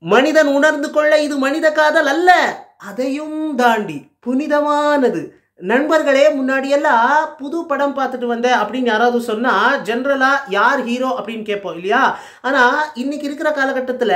மனிதன் உணர்ந்து கொள்ள இது மனித காதல் அல்ல அதையும் தாண்டி புனிதமானது நண்பர்களே முன்னாடியெல்லாம் புது படம் பார்த்துட்டு வந்தேன் அப்படின்னு யாராவது சொன்னால் ஜென்ரலாக யார் ஹீரோ அப்படின்னு கேட்போம் இல்லையா ஆனால் இன்னைக்கு இருக்கிற காலகட்டத்தில்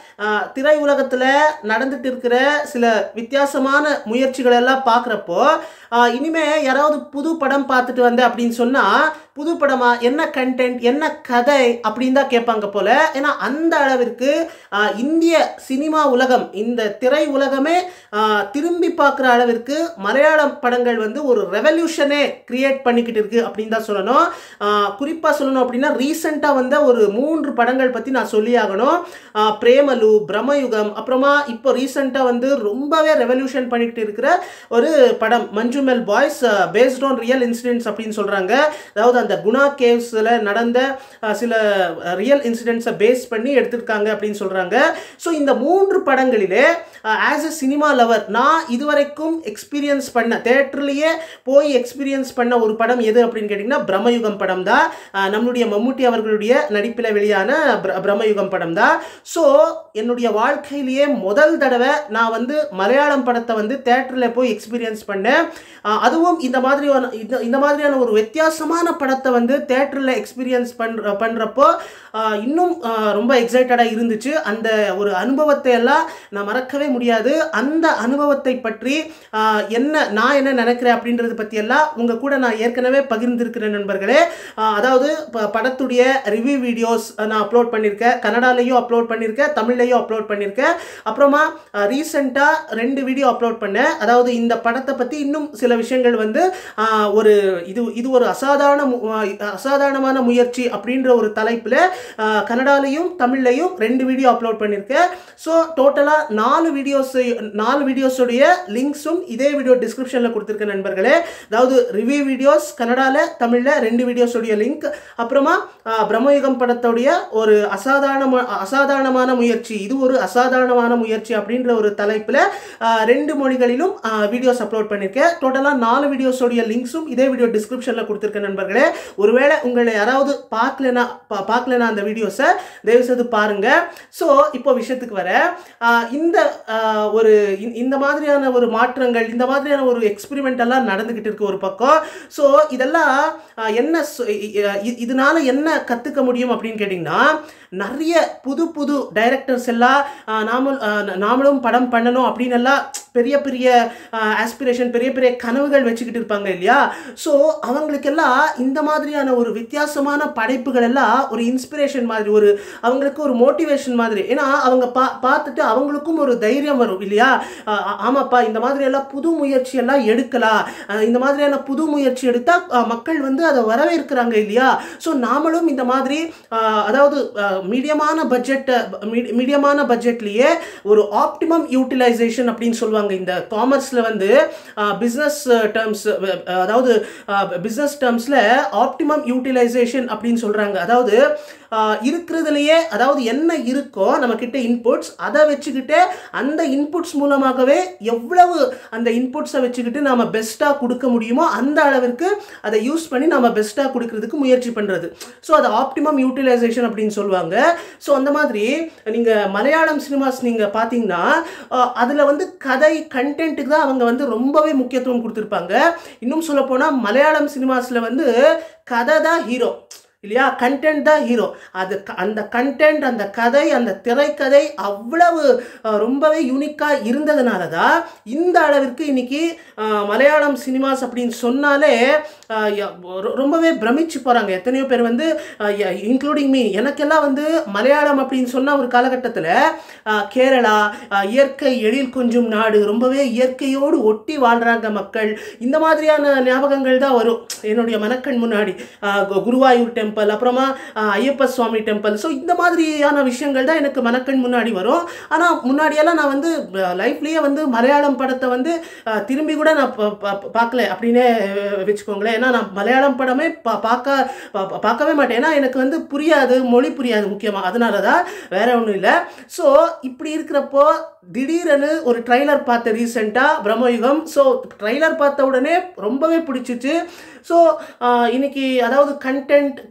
திரை உலகத்தில் நடந்துட்டு இருக்கிற சில வித்தியாசமான முயற்சிகள் எல்லாம் பார்க்குறப்போ இனிமே யாராவது புது படம் பார்த்துட்டு வந்தேன் அப்படின்னு சொன்னால் புது படமா என்ன கண்டென்ட் என்ன கதை அப்படின்னு தான் கேட்பாங்க போல ஏன்னா அந்த அளவிற்கு ஆஹ், இந்திய சினிமா உலகம் இந்த திரை உலகமே ஆஹ், திரும்பி பார்க்குற அளவிற்கு மலையாளம் படங்கள் வந்து ஒரு ரெவல்யூஷனே கிரியேட் பண்ணிக்கிட்டு இருக்கு அப்படின்னு தான் சொல்லணும் குறிப்பாக சொல்லணும் அப்படின்னா ரீசெண்டாக வந்த ஒரு மூன்று படங்கள் பற்றி நான் சொல்லி ஆகணும் ஆஹ், பிரேமலு பிரம்மயுகம் அப்புறமா இப்போ ரீசெண்டாக வந்து ரொம்பவே ரெவல்யூஷன் பண்ணிக்கிட்டு இருக்கிற ஒரு படம் Manjummel boys based on real incidents அப்படின்னு சொல்கிறாங்க அதாவது அந்த குணா கேவ்ஸில் நடந்த அஹ், சில ரியல் இன்சிடென்ட்ஸை பேஸ் பண்ணி எடுத்திருக்காங்க அப்படின்னு சொல்கிறாங்க ஸோ இந்த மூன்று படங்களிலே ஆஸ் எ சினிமா லவர் நான் இதுவரைக்கும் எக்ஸ்பீரியன்ஸ் பண்ண தேட்டர்லேயே போய் எக்ஸ்பீரியன்ஸ் பண்ண ஒரு படம் எது அப்படின்னு கேட்டிங்கன்னா பிரம்மயுகம் படம் தான் அஹ், நம்மளுடைய மம்முட்டி அவர்களுடைய நடிப்பில் வெளியான பிர- பிரம்மயுகம் படம் தான் ஸோ என்னுடைய வாழ்க்கையிலேயே முதல் தடவை நான் வந்து மலையாளம் படத்தை வந்து தேட்டரில் போய் எக்ஸ்பீரியன்ஸ் பண்ணேன் அஹ், அதுவும் இந்த மாதிரியான இந்த இந்த மாதிரியான ஒரு வித்தியாசமான படத்தை வந்து தேட்டரில் எக்ஸ்பீரியன்ஸ் பண்ற பண்ணுறப்போ இன்னும் அஹ், ரொம்ப எக்ஸைட்டடாக இருந்துச்சு அந்த ஒரு அனுபவத்தை எல்லாம் நான் மறக்கவே முடியாது அந்த அனுபவத்தை பற்றி அஹ், என்ன நான் என்ன நினைக்கிறேன் அப்படின்றத பற்றி எல்லாம் உங்கள் கூட நான் ஏற்கனவே பகிர்ந்திருக்கிறேன் நண்பர்களே அஹ், அதாவது ப- படத்துடைய ரிவ்யூ வீடியோஸ் நான் அப்லோட் பண்ணியிருக்கேன் கன்னடாலையும் அப்லோட் பண்ணியிருக்கேன் தமிழ்லையும் அப்லோட் பண்ணியிருக்கேன் அப்புறமா ரீசெண்டாக ரெண்டு வீடியோ அப்லோட் பண்ணேன் அதாவது இந்த படத்தை பற்றி இன்னும் சில விஷயங்கள் வந்து ஆஹ், ஒரு இது இது ஒரு அசாதாரண மு- ஆஹ், அசாதாரணமான முயற்சி அப்படின்ற ஒரு தலைப்பில் கன்னடாலையும் தமிழ்லையும் ரெண்டு வீடியோ அப்லோட் பண்ணியிருக்கேன் ஸோ டோட்டலாக நாலு வீடியோஸ் நாலு வீடியோஸுடைய லிங்க்ஸும் இதே வீடியோ டிஸ்கிரிப்ஷனில் கொடுத்துருக்கேன் நண்பர்களே அதாவது ரிவ்யூ வீடியோஸ் கன்னடாவில் தமிழில் ரெண்டு வீடியோஸுடைய லிங்க் அப்புறமா ஆஹ், பிரம்மயுகம் படத்துடைய ஒரு அசாதாரண அசாதாரணமான முயற்சி இது ஒரு அசாதாரணமான முயற்சி அப்படின்ற ஒரு தலைப்பில் ரெண்டு மொழிகளிலும் வீடியோஸ் அப்லோட் பண்ணியிருக்கேன் டோட்டலாக நாலு வீடியோஸோடைய லிங்க்ஸும் இதே வீடியோ டிஸ்கிரிப்ஷனில் கொடுத்துருக்கேன் நண்பர்களே ஒருவேளை உங்களை யாராவது பார்க்கலனா பா- பார்க்கலனா அந்த வீடியோஸை தயவுசெய்து பாருங்க ஸோ இப்போ விஷயத்துக்கு வர ஆஹ், இந்த ஆஹ், ஒரு இந்த- இந்த மாதிரியான ஒரு மாற்றங்கள் இந்த மாதிரியான ஒரு எக்ஸ்பெரிமெண்ட் எல்லாம் நடந்துகிட்டு இருக்கு ஒரு பக்கம் ஸோ இதெல்லாம் ஆஹ், என்ன சொ- இ- இ- இதனால என்ன கற்றுக்க முடியும் அப்படின்னு கேட்டிங்கன்னா நிறைய புது புது டைரக்டர்ஸ் எல்லாம் ஆஹ், நாமல் ஆஹ், நாமளும் படம் பண்ணணும் அப்படின்னு எல்லாம் பெரிய பெரிய ஆஸ்பிரேஷன் பெரிய பெரிய கனவுகள் வச்சுக்கிட்டு இருப்பாங்க இல்லையா ஸோ அவங்களுக்கெல்லாம் இந்த மாதிரியான ஒரு வித்தியாசமான படைப்புகள் எல்லாம் ஒரு இன்ஸ்பிரேஷன் மாதிரி ஒரு அவங்களுக்கு ஒரு மோட்டிவேஷன் மாதிரி ஏன்னா அவங்க பா பார்த்துட்டு அவங்களுக்கும் ஒரு தைரியம் வரும் இல்லையா ஆஹ் ஆ- ஆமாப்பா இந்த மாதிரி எல்லாம் புது முயற்சி எல்லாம் எடுக்கலாம் ஆஹ் இந்த மாதிரியான புது முயற்சி எடுத்தா ஆஹ் மக்கள் வந்து அதை வரவேற்கிறாங்க இல்லையா ஸோ நாமளும் இந்த மாதிரி ஆஹ் அதாவது மீடியமான பட்ஜெட் மீடியமான பட்ஜெட்லேயே ஒரு ஆப்டிமம் யூட்டிலைசேஷன் அப்படின்னு சொல்லுவாங்க இந்த காமர்ஸில் வந்து பிஸ்னஸ் டேர்ம்ஸ் அதாவது பிஸ்னஸ் டேர்ம்ஸில் ஆப்டிமம் யூட்டிலைசேஷன் அப்படின்னு சொல்கிறாங்க அதாவது ஆஹ் இருக்கிறதுலையே அதாவது என்ன இருக்கோ நம்ம கிட்ட இன்புட்ஸ் அதை வச்சுக்கிட்டு அந்த இன்புட்ஸ் மூலமாகவே எவ்வளவு அந்த இன்புட்ஸை வச்சுக்கிட்டு நாம பெஸ்ட்டாக கொடுக்க முடியுமோ அந்த அளவிற்கு அதை யூஸ் பண்ணி நாம பெஸ்ட்டாக கொடுக்கறதுக்கு முயற்சி பண்ணுறது ஸோ அது ஆப்டிமம் யூட்டிலைசேஷன் அப்படின்னு சொல்லுவாங்க ஸோ அந்த மாதிரி நீங்கள் மலையாளம் சினிமாஸ் நீங்கள் பார்த்தீங்கன்னா அதில் வந்து கதை கண்டென்ட்டுக்கு தான் அவங்க வந்து ரொம்பவே முக்கியத்துவம் கொடுத்துருப்பாங்க இன்னும் சொல்லப்போனால் மலையாளம் சினிமாஸில் வந்து கதை தான் ஹீரோ இல்லையா கண்டென்ட் தான் ஹீரோ அது க- அந்த கண்டென்ட் அந்த கதை அந்த திரைக்கதை அவ்வளவு அஹ், ரொம்பவே யூனிக்காக இருந்ததுனால தான் இந்த அளவிற்கு இன்னைக்கு அஹ், மலையாளம் சினிமாஸ் அப்படின்னு சொன்னாலே அஹ், ய- ரொ- ரொம்பவே பிரமிச்சு போகிறாங்க எத்தனையோ பேர் வந்து இன்க்ளூடிங் மீ எனக்கெல்லாம் வந்து மலையாளம் அப்படின்னு சொன்ன ஒரு காலகட்டத்தில் கேரளா அஹ், இயற்கை எழில் கொஞ்சம் நாடு ரொம்பவே இயற்கையோடு ஒட்டி வாழ்கிறாங்க மக்கள் இந்த மாதிரியான ஞாபகங்கள் தான் வரும் என்னுடைய மனக்கண் முன்னாடி அஹ், கு- குருவாயூர் டெம்பிள் அப்புறமா ah, Ayyappa Swamy temple so இந்த மாதிரியான விஷயங்கள் தான் எனக்கு மனக்கண் முன்னாடி வரும் ஆனால் முன்னாடியெல்லாம் நான் வந்து லைஃப்லேயே வந்து மலையாளம் படத்தை வந்து அஹ், திரும்பி கூட நான் பா- பா- பார்க்கல அப்படின்னே அஹ், வச்சுக்கோங்களேன் ஏன்னா நான் மலையாளம் படமே பா- பார்க்க பா- பா- பார்க்கவே மாட்டேன் ஏன்னா எனக்கு வந்து புரியாது மொழி புரியாது முக்கியமாக அதனால தான் வேற ஒன்றும் இல்லை ஸோ இப்படி இருக்கிறப்போ திடீரெனு ஒரு ட்ரைலர் பார்த்த ரீசெண்டாக பிரம்மயுகம் ஸோ ட்ரைலர் பார்த்த உடனே ரொம்பவே பிடிச்சிச்சு ஸோ இன்னைக்கு அதாவது கண்டென்ட்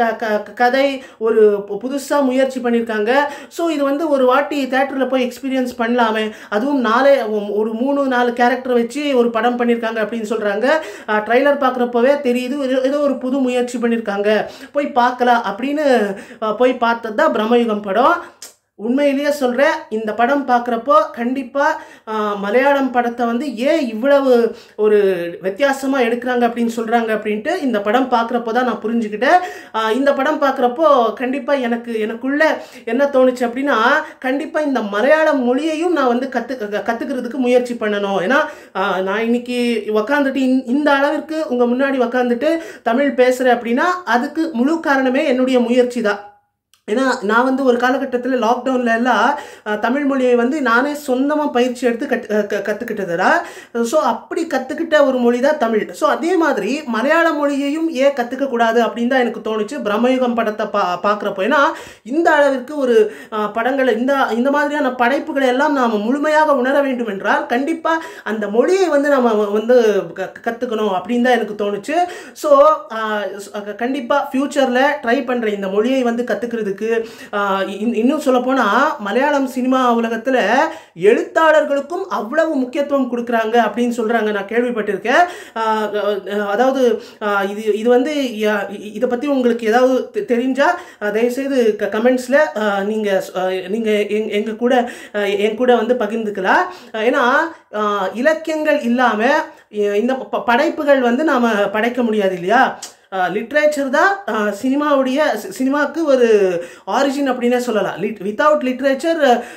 க க- கதை ஒரு புதுசாக முயற்சி பண்ணியிருக்காங்க ஸோ இது வந்து ஒரு வாட்டி தேட்டரில் போய் எக்ஸ்பீரியன்ஸ் பண்ணலாமே அதுவும் நாலே ஒரு மூணு நாலு கேரக்டர் வச்சு ஒரு படம் பண்ணியிருக்காங்க அப்படின்னு சொல்கிறாங்க ட்ரைலர் பார்க்குறப்பவே தெரியுது ஏதோ- ஏதோ ஒரு புது முயற்சி பண்ணியிருக்காங்க போய் பார்க்கலாம் அப்படின்னு அஹ், போய் பார்த்தது தான் பிரம்மயுகம் படம் உண்மையிலேயே சொல்கிறேன் இந்த படம் பார்க்குறப்போ கண்டிப்பாக மலையாளம் படத்தை வந்து ஏன் இவ்வளவு ஒரு வித்தியாசமாக எடுக்கிறாங்க அப்படின்னு சொல்கிறாங்க அப்படின்ட்டு இந்த படம் பார்க்குறப்போ தான் நான் புரிஞ்சுக்கிட்டேன் ஆஹ் இந்த படம் பார்க்குறப்போ கண்டிப்பாக எனக்கு எனக்குள்ள என்ன தோணுச்சு அப்படின்னா கண்டிப்பாக இந்த மலையாள மொழியையும் நான் வந்து கற்று கற்றுக்கிறதுக்கு முயற்சி பண்ணணும் ஏன்னா ஆஹ் நான் இன்னைக்கு உக்காந்துட்டு இந்த- இந்த அளவிற்கு உங்கள் முன்னாடி உக்காந்துட்டு தமிழ் பேசுகிறேன் அப்படின்னா அதுக்கு முழு காரணமே என்னுடைய முயற்சி தான் ஏன்னா நான் வந்து ஒரு காலகட்டத்தில் லாக்டவுனில் எல்லாம் அஹ், தமிழ் மொழியை வந்து நானே சொந்தமாக பயிற்சி எடுத்து கட் க- கற்றுக்கிட்டதுடா ஸோ அப்படி கற்றுக்கிட்ட ஒரு மொழி தான் தமிழ் ஸோ அதே மாதிரி மலையாள மொழியையும் ஏன் கற்றுக்க கூடாது அப்படின்னு தான் எனக்கு தோணுச்சு பிரம்மயுகம் படத்தை பா பார்க்குறப்போ ஏன்னா இந்த அளவிற்கு ஒரு அஹ், படங்களை இந்த இந்த மாதிரியான படைப்புகளை எல்லாம் நாம் முழுமையாக உணர வேண்டும் என்றால் கண்டிப்பாக அந்த மொழியை வந்து நம்ம வந்து க- கற்றுக்கணும் அப்படின்னு தான் எனக்கு தோணுச்சு ஸோ கண்டிப்பாக ஃப்யூச்சரில் ட்ரை பண்ணுறேன் இந்த மொழியை வந்து கற்றுக்கிறதுக்கு இன்னும் சொல்லப்போனால் மலையாளம் சினிமா உலகத்தில் எழுத்தாளர்களுக்கும் அவ்வளவு முக்கியத்துவம் கொடுக்குறாங்க அப்படின்னு சொல்கிறாங்க நான் கேள்விப்பட்டிருக்கேன் ஆஹ் அஹ் அதாவது ஆஹ் இது இது வந்து ய- இதை பற்றி உங்களுக்கு ஏதாவது தெ- தெரிஞ்சா ஆஹ் தயவுசெய்து க கமெண்ட்ஸில் நீங்கள் நீங்கள் எங் எங்கள் கூட ஆஹ் என் கூட வந்து பகிர்ந்துக்கலாம் ஆஹ் ஏன்னா ஆஹ் இலக்கியங்கள் இல்லாமல் இந்த ப- படைப்புகள் வந்து நாம் படைக்க முடியாது இல்லையா லிட்ரேச்சர் தான் ஆஹ் சினிமாவுடைய சி- சினிமாவுக்கு ஒரு ஆரிஜின் அப்படின்னே சொல்லலாம் லிட் வித்தவுட் லிட்ரேச்சர்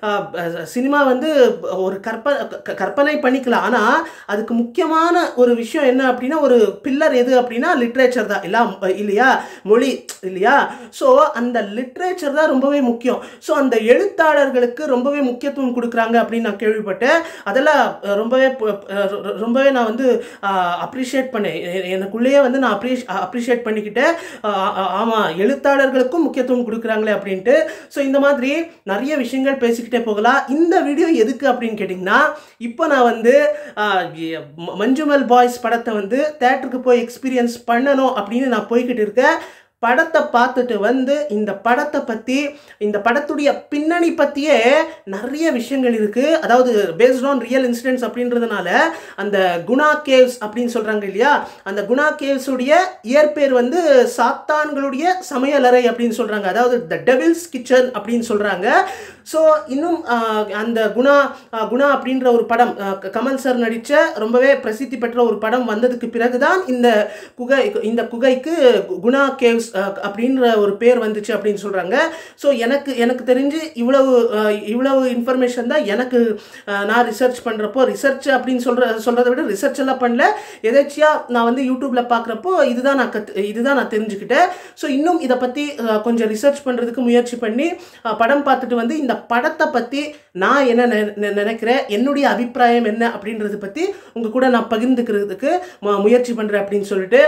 சினிமா வந்து ஒரு கற்ப க- கற்பனை பண்ணிக்கலாம் ஆனால் அதுக்கு முக்கியமான ஒரு விஷயம் என்ன அப்படின்னா ஒரு பில்லர் எது அப்படின்னா லிட்ரேச்சர் தான் இல்லா இல்லையா மொழி இல்லையா ஸோ அந்த லிட்ரேச்சர் தான் ரொம்பவே முக்கியம் ஸோ அந்த எழுத்தாளர்களுக்கு ரொம்பவே முக்கியத்துவம் கொடுக்குறாங்க அப்படின்னு நான் கேள்விப்பட்டேன் அதெல்லாம் அஹ், ரொம்பவே பு- அஹ், ரொ- ரொம்பவே நான் வந்து அப்ரிஷியேட் பண்ணேன் எ- எனக்குள்ளேயே வந்து நான் அப்ரிஷ் அப்ரிஷியேட் பண்ணிக்கிட்டேன் ஆஹ் ஆ- ஆமா எழுத்தாளர்களுக்கும் முக்கியத்துவம் கொடுக்குறாங்களே அப்படின்ட்டு ஸோ இந்த மாதிரி நிறைய விஷயங்கள் பேசிக்கிட்டே போகலாம் இந்த வீடியோ எதுக்கு அப்படின்னு கேட்டிங்கன்னா இப்போ நான் வந்து ஆஹ், எ- ம- மஞ்சுமல் பாய்ஸ் படத்தை வந்து தேட்டருக்கு போய் எக்ஸ்பீரியன்ஸ் பண்ணணும் அப்படின்னு நான் போய்கிட்டு இருக்கேன் படத்தை பார்த்துட்டு வந்து இந்த படத்தை பற்றி இந்த படத்துடைய பின்னணி பற்றியே நிறைய விஷயங்கள் இருக்குது அதாவது பேஸ்ட் ஆன் ரியல் இன்சிடென்ட்ஸ் அப்படின்றதுனால அந்த குணா கேவ்ஸ் அப்படின்னு சொல்கிறாங்க இல்லையா அந்த குணா கேவ்ஸுடைய இயற்பெயர் வந்து சாத்தான்களுடைய சமையலறை அப்படின்னு சொல்கிறாங்க அதாவது த டெவில்ஸ் கிச்சன் அப்படின்னு சொல்கிறாங்க ஸோ இன்னும் ஆஹ், அந்த குணா ஆஹ், குணா அப்படின்ற ஒரு படம் ஆஹ், க- கமல் சார் நடித்த ரொம்பவே பிரசித்தி பெற்ற ஒரு படம் வந்ததுக்கு பிறகுதான் இந்த குகை இந்த குகைக்கு கு- குணா கேவ்ஸ் அஹ், அப்படின்ற ஒரு பேர் வந்துச்சு அப்படின்னு சொல்கிறாங்க ஸோ எனக்கு எனக்கு தெரிஞ்சு இவ்வளவு அஹ், இவ்வளவு இன்ஃபர்மேஷன் தான் எனக்கு அஹ், நான் ரிசர்ச் பண்ணுறப்போ ரிசர்ச் அப்படின்னு சொல்கிற சொல்கிறத விட ரிசர்ச் எல்லாம் பண்ணல எதாச்சியாக நான் வந்து யூடியூப்பில் பார்க்குறப்போ இதுதான் நான் கற்று இதுதான் நான் தெரிஞ்சுக்கிட்டேன் ஸோ இன்னும் இதை பற்றி கொஞ்சம் ரிசர்ச் பண்ணுறதுக்கு முயற்சி பண்ணி அஹ், படம் பார்த்துட்டு வந்து இந்த படத்தை பற்றி நான் என்ன நெ- நெ- நினைக்கிறேன் என்னுடைய அபிப்பிராயம் என்ன அப்படின்றத பற்றி உங்கள் கூட நான் பகிர்ந்துக்கிறதுக்கு மு- முயற்சி பண்ணுறேன் அப்படின்னு சொல்லிட்டு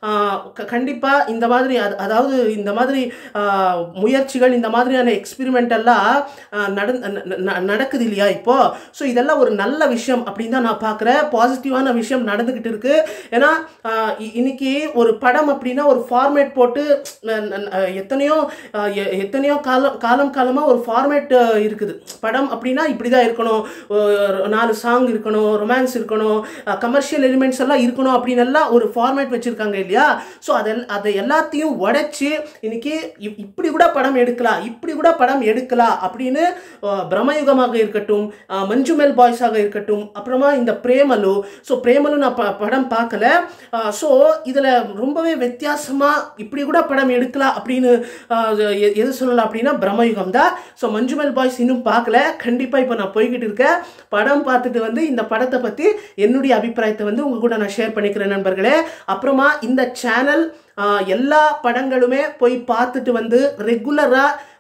கண்டிப்பாக இந்த மாதிரி அது- அதாவது இந்த மாதிரி ஆஹ், முயற்சிகள் இந்த மாதிரியான எக்ஸ்பிரிமெண்ட் எல்லாம் ஆஹ், நடந் ந- ந- நடக்குது இல்லையா இப்போ ஸோ இதெல்லாம் ஒரு நல்ல விஷயம் அப்படின்னு தான் நான் பார்க்குறேன் பாசிட்டிவான விஷயம் நடந்துக்கிட்டு இருக்கு ஏன்னா ஆஹ், இ- இன்னைக்கு ஒரு படம் அப்படின்னா ஒரு ஃபார்மேட் போட்டு ந- ந- ந- எத்தனையோ ஆஹ், எ- எத்தனையோ காலம் காலம் காலமாக ஒரு ஃபார்மேட் இருக்குது படம் அப்படின்னா இப்படி தான் இருக்கணும் ஒரு நாலு சாங் இருக்கணும் ரொமான்ஸ் இருக்கணும் கமர்ஷியல் எலிமெண்ட்ஸ் எல்லாம் இருக்கணும் அப்படின்னு எல்லாம் ஒரு ஃபார்மேட் வச்சுருக்காங்க இல்லையா ஸோ அதை அதை எல்லாத்தையும் உடைச்சி இன்னைக்கு இப்- இப்படி கூட படம் எடுக்கலாம் இப்படி கூட படம் எடுக்கலாம் அப்படின்னு அஹ், பிரம்மயுகமாக இருக்கட்டும் அஹ், மஞ்சுமெல் பாய்ஸாக இருக்கட்டும் அப்புறமா இந்த பிரேமலு ஸோ பிரேமலு நான் ப- படம் பார்க்கல ஸோ இதில் ரொம்பவே வித்தியாசமாக இப்படி கூட படம் எடுக்கலாம் அப்படின்னு அஹ், எ- எது சொல்லலாம் அப்படின்னா பிரம்மயுகம் தான் ஸோ மஞ்சுமெல் பாய்ஸ் இன்னும் பார்க்கல கண்டிப்பாக இப்போ நான் போய்கிட்டு இருக்கேன் படம் பார்த்துட்டு வந்து இந்த படத்தை பற்றி என்னுடைய அபிப்பிராயத்தை வந்து உங்கள் கூட நான் ஷேர் பண்ணிக்கிறேன் நண்பர்களே அப்புறமா இந்த சேனல் எல்லா படங்களுமே போய் பார்த்துட்டு வந்து ரெகுலராக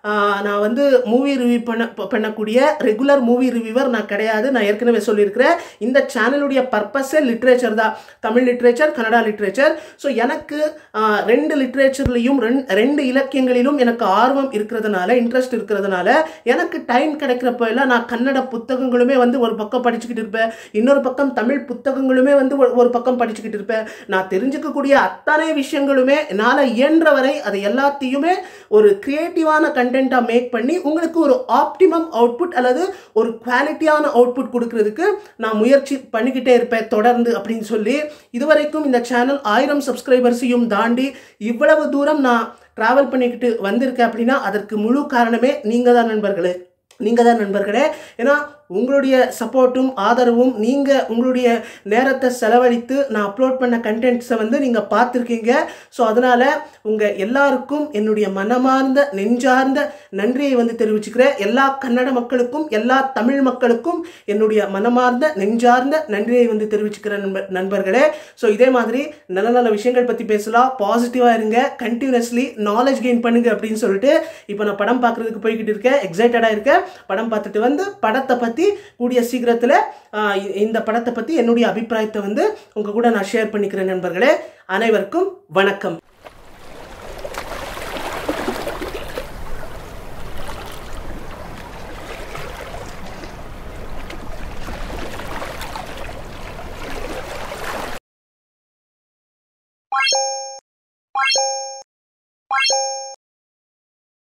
ஆஹ், நான் வந்து மூவி ரிவ்யூ பண்ண ப- பண்ணக்கூடிய ரெகுலர் மூவி ரிவ்யூவர் நான் கிடையாது நான் ஏற்கனவே சொல்லியிருக்கிறேன் இந்த சேனலுடைய பர்பஸே லிட்ரேச்சர் தான் Tamil literature Kannada literature so எனக்கு ஆஹ், ரெண்டு லிட்ரேச்சர்லையும் ரெண்டு இலக்கியங்களிலும் எனக்கு ஆர்வம் இருக்கிறதுனால இன்ட்ரெஸ்ட் இருக்கிறதுனால எனக்கு டைம் கிடைக்கிறப்ப எல்லாம் நான் கன்னட புத்தகங்களுமே வந்து ஒரு பக்கம் படிச்சுக்கிட்டு இருப்பேன் இன்னொரு பக்கம் தமிழ் புத்தகங்களுமே வந்து ஒரு- ஒரு பக்கம் படிச்சுக்கிட்டு இருப்பேன் நான் தெரிஞ்சுக்கக்கூடிய அத்தனை விஷயங்களுமே என்னால் இயன்ற வரை அதை எல்லாத்தையுமே ஒரு கிரியேட்டிவான கண்டென்ட்டாக மேக் பண்ணி உங்களுக்கு ஒரு ஆப்டிமம் அவுட்புட் அல்லது ஒரு குவாலிட்டியான அவுட்புட் கொடுக்கறதுக்கு நான் முயற்சி பண்ணிக்கிட்டே இருப்பேன் தொடர்ந்து அப்படின்னு சொல்லி இதுவரைக்கும் இந்த சேனல் ஆயிரம் சப்ஸ்கிரைபர்ஸையும் தாண்டி இவ்வளவு தூரம் நான் ட்ராவல் பண்ணிக்கிட்டு வந்திருக்கேன் அப்படின்னா அதற்கு முழு காரணமே நீங்கள் தான் நண்பர்களே நீங்கள் தான் நண்பர்களே ஏன்னா உங்களுடைய சப்போர்ட்டும் ஆதரவும் நீங்கள் உங்களுடைய நேரத்தை செலவழித்து நான் அப்லோட் பண்ண கண்டென்ட்ஸை வந்து நீங்கள் பார்த்துருக்கீங்க ஸோ அதனால் உங்கள் எல்லாருக்கும் என்னுடைய மனமார்ந்த நெஞ்சார்ந்த நன்றியை வந்து தெரிவிச்சுக்கிறேன் எல்லா கன்னட மக்களுக்கும் எல்லா தமிழ் மக்களுக்கும் என்னுடைய மனமார்ந்த நெஞ்சார்ந்த நன்றியை வந்து தெரிவிச்சுக்கிறேன் நண்பர் நண்பர்களே ஸோ இதே மாதிரி நல்ல நல்ல விஷயங்கள் பற்றி பேசலாம் பாசிட்டிவாக இருங்க கண்டினியூஸ்லி நாலேஜ் கெயின் பண்ணுங்க அப்படின்னு சொல்லிட்டு இப்போ நான் படம் பார்க்குறதுக்கு போய்கிட்டு இருக்கேன் எக்ஸைட்டடாக இருக்கேன் படம் பார்த்துட்டு வந்து படத்தை பற்றி கூடிய சீக்கிரத்தில் இந்த படத்தை பற்றி என்னுடைய அபிப்பிராயத்தை வந்து உங்கள் கூட நான் ஷேர் பண்ணிக்கிறேன் நண்பர்களே அனைவருக்கும் வணக்கம்